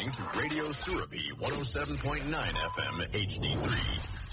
listening to Radio Surabi 107.9 FM HD3.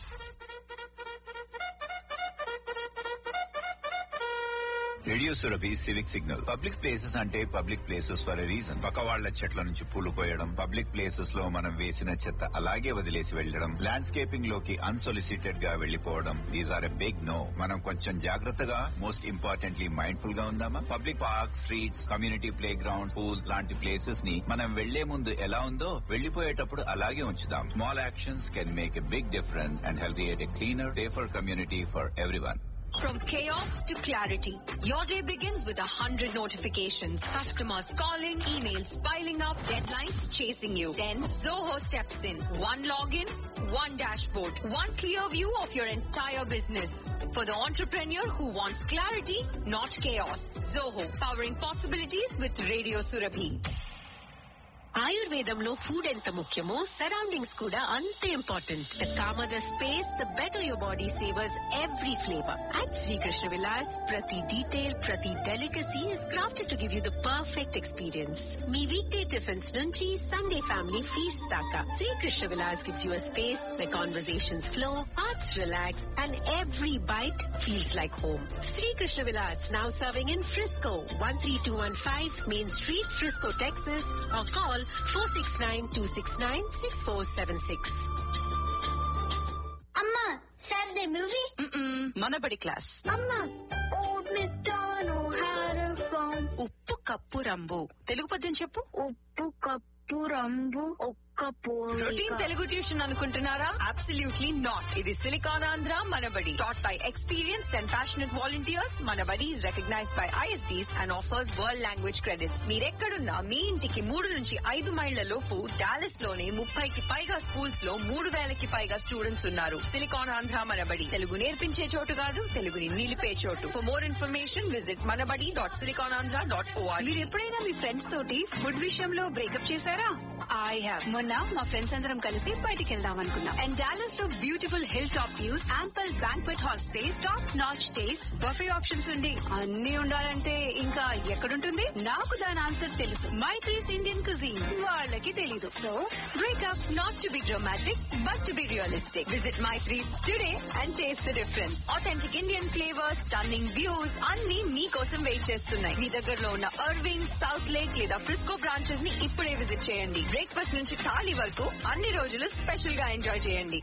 Radio Surabhi civic signal public places అంటే public places for a reason పక్క వాళ్ల చెట్ల నుంచి పూలు కోయడం పబ్లిక్ ప్లేసెస్ లో మనం వేసిన చెత్త అలాగే వదిలేసి వెళ్లడం ల్యాండ్స్కేపింగ్ లోకి అన్సొలిసిటెడ్ గా వెళ్లిపోవడం these are a big no మనం కొంచెం జాగ్రత్తగా మోస్ట్ ఇంపార్టెంట్లీ మైండ్ఫుల్ గా ఉందామా public park streets community playground pools లాంటి ప్లేసెస్ ని మనం వెళ్లే ముందు ఎలా ఉందో వెళ్లిపోయేటప్పుడు అలాగే ఉంచుదాం small actions can make a big difference and help create a cleaner safer community for everyone From chaos to clarity, your day begins with a hundred notifications. Customers calling, emails piling up, deadlines chasing you. Then Zoho steps in. One login, one dashboard, one clear view of your entire business. For the entrepreneur who wants clarity, not chaos. Zoho, powering possibilities with Radio Surabhi. ఆయుర్వేదంలో food ఎంత ముఖ్యమో surroundings కూడా అంతే important the calmer the space the better your body savours every flavour at Sri Krishna Vilas ప్రతి detail ప్రతి delicacy is crafted to give you the perfect experience మీ weekday tiffins నుంచి Sunday family feast దాకా Sri Krishna Vilas gives you space the conversations flow hearts relax and every bite feels like home Sri Krishna Vilas now serving in Frisco one three two one five main street Frisco Texas or call 469-269-6476. అమ్మా Saturday movie Manabadi class అమ్మా old McDonald had a farm ఉప్పు కప్పు రంబు తెలుగు పద్యం చెప్పు ఉప్పు కప్పు రంబు ఒక్క రొటీన్ పోలిక తెలుగు ట్యూషన్ అనుకుంటున్నారా అబ్సల్యూట్లీ నాట్ ఇది Silicon Andhra Manabadi taught by experienced and passionate volunteers Manabadi is recognised by ISDs and offers world language credits మీరెక్కడున్నా మీ ఇంటికి మూడు నుంచి ఐదు మైళ్ల లోపు డాలస్ లోనే ముప్పైకి పైగా స్కూల్స్ లో మూడు వేలకి పైగా స్టూడెంట్స్ ఉన్నారు సిలికాన్ ఆంధ్ర మనబడి తెలుగు నేర్పించే చోటు కాదు తెలుగుని నిలిపే చోటు for more information visit Manabadi dot Silicon Andhra dot మీరు ఎప్పుడైనా మీ ఫ్రెండ్స్ తోటి ఫుడ్ విషయంలో బ్రేకప్ చేశారా ఐ హావ్ మొన్న మా ఫ్రెండ్స్ అందరం కలిసి బయటికి వెళ్దాం అనుకున్నాం అండ్ డాలస్ లో beautiful hilltop views ample banquet hall space top notch taste buffet options ఉండి అన్ని ఉండాలంటే ఇంకా ఎక్కడుంటుంది నాకు దాని ఆన్సర్ తెలుసు మై ట్రీస్ ఇండియన్ కుజీన్ వాళ్ళకి తెలీదు so breakup Not to be dramatic, but to be realistic. Visit Maitri's today and taste the difference. Authentic Indian flavors, stunning views, అన్ని మీకోసం వెయిట్ చేస్తున్నాయి మీ దగ్గరలో ఉన్న అర్వింగ్ సౌత్ లేక్ లేదా ఫ్రిస్కో బ్రాంచెస్ ని ఇప్పుడే విజిట్ చేయండి బ్రేక్ఫాస్ట్ నుంచి థాలీ వరకు అన్ని రోజులు స్పెషల్ గా ఎంజాయ్ చేయండి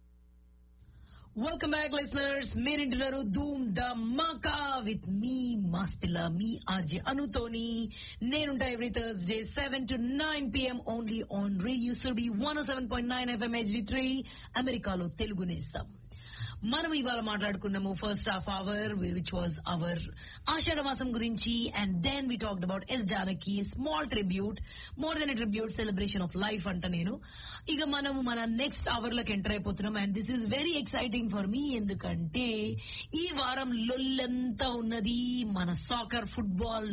వెల్కమ్ బ్యాక్ లిసనర్స్ మీరింటున్నారు ధూమ్ ద మాకా విత్ మీ మాస్ పిల్ల మీ ఆర్జే అనుతోని నేనుంటా every Thursday seven to nine PM only on radio Surabhi one seven point nine FM HD three అమెరికాలో తెలుగు నేస్తాం మనం ఇవాళ మాట్లాడుకున్నాము first half hour which was our ఆషాఢ మాసం గురించి and then we talked about S Janaki small tribute more than tribute celebration of life అంట నేను ఇక మనము మన నెక్స్ట్ అవర్ లకు ఎంటర్ అయిపోతున్నాం and this is very exciting for మీ ఎందుకంటే ఈ వారం లొల్లంతా ఉన్నది మన soccer football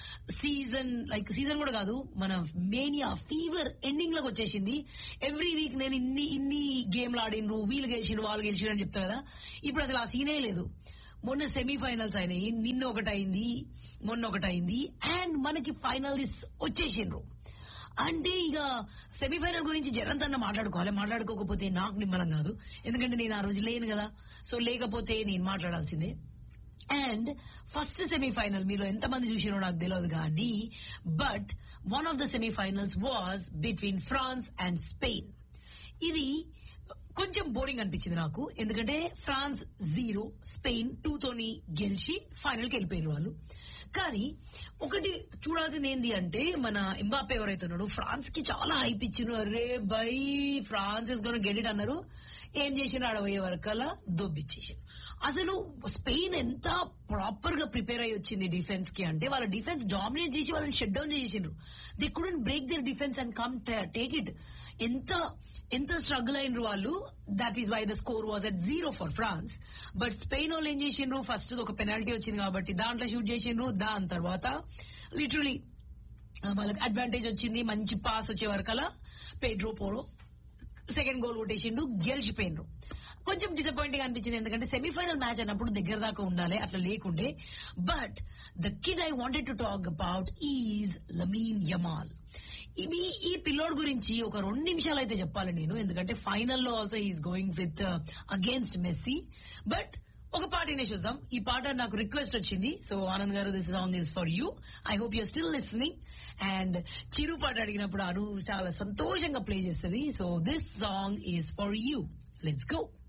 season like season కూడా కాదు మన మేనియా ఫీవర్ ఎండింగ్ లోకి వచ్చేసింది ఎవ్రీ వీక్ నేను ఇన్ని ఇన్ని గేమ్లు ఆడినరు వీళ్ళు గెలిచిండ్రు వాళ్ళు గెలిచిండ్రు అని చెప్తా కదా ఇప్పుడు అసలు ఆ సీనే లేదు మొన్న సెమీఫైనల్స్ అయినాయి నిన్న ఒకటి అయింది మొన్న ఒకటి అయింది అండ్ మనకి ఫైనల్స్ వచ్చేసిండ్రు అంటే ఇక సెమీఫైనల్ గురించి జరంతన్న మాట్లాడుకోవాలి మాట్లాడుకోకపోతే నాకు నిమ్మలం కాదు ఎందుకంటే నేను ఆ రోజు లేను కదా సో లేకపోతే నేను మాట్లాడాల్సిందే అండ్ ఫస్ట్ సెమీఫైనల్ మీరు ఎంతమంది చూసిరో నాకు తెలియదు కానీ but one of the semifinals was between France and Spain ఇది కొంచెం బోరింగ్ అనిపించింది నాకు ఎందుకంటే ఫ్రాన్స్ జీరో స్పెయిన్ టూ తోని గెలిచి ఫైనల్ కి వెళ్ళిపోయారు వాళ్ళు కానీ ఒకటి చూడాల్సింది ఏంది అంటే మన ఎంబాపే ఎవరైతే ఉన్నాడో ఫ్రాన్స్ కి చాలా హైప్ ఇచ్చిన అరే బై France is gonna get it అన్నారు ఏం చేసిన ఆడబోయే వరకల్లా దొబ్బిచ్చేసారు అసలు స్పెయిన్ ఎంత ప్రాపర్ గా ప్రిపేర్ అయ్యి వచ్చింది డిఫెన్స్ కి అంటే వాళ్ళ డిఫెన్స్ డామినేట్ చేసి వాళ్ళని షట్ డౌన్ చేసిండ్రు they couldn't break their defence and come take it ఎంత ఎంత స్ట్రగుల్ అయినరు వాళ్ళు that is why the score was at zero for France but Spain వాళ్ళు ఏం చేసిండ్రు ఫస్ట్ ఒక పెనాల్టీ వచ్చింది కాబట్టి దాంట్లో షూట్ చేసిండ్రు దాని తర్వాత లిటరలీ వాళ్ళకి అడ్వాంటేజ్ వచ్చింది మంచి పాస్ వచ్చే వరకలా పెడ్రో పోరో సెకండ్ గోల్ కొట్టేసిండు గెలిచిపోయినరు కొంచెం డిసప్పాయింటింగ్ అనిపించింది ఎందుకంటే సెమీఫైనల్ మ్యాచ్ అన్నప్పుడు దగ్గర దాకా ఉండాలి అట్లా లేకుండే but the kid I wanted to talk about is Lamine Yamal ఇవి ఈ పిల్లోడ్ గురించి ఒక రెండు నిమిషాలు అయితే చెప్పాలి నేను ఎందుకంటే ఫైనల్లో also is going with against Messi but ఒక పాట వినే చూద్దాం ఈ పాట నాకు రిక్వెస్ట్ వచ్చింది so Anand garu this song is for you I hope you're still listening and Chiru పాట అడిగినప్పుడు అను చాలా సంతోషంగా ప్లే చేస్తుంది so this song is for you let's go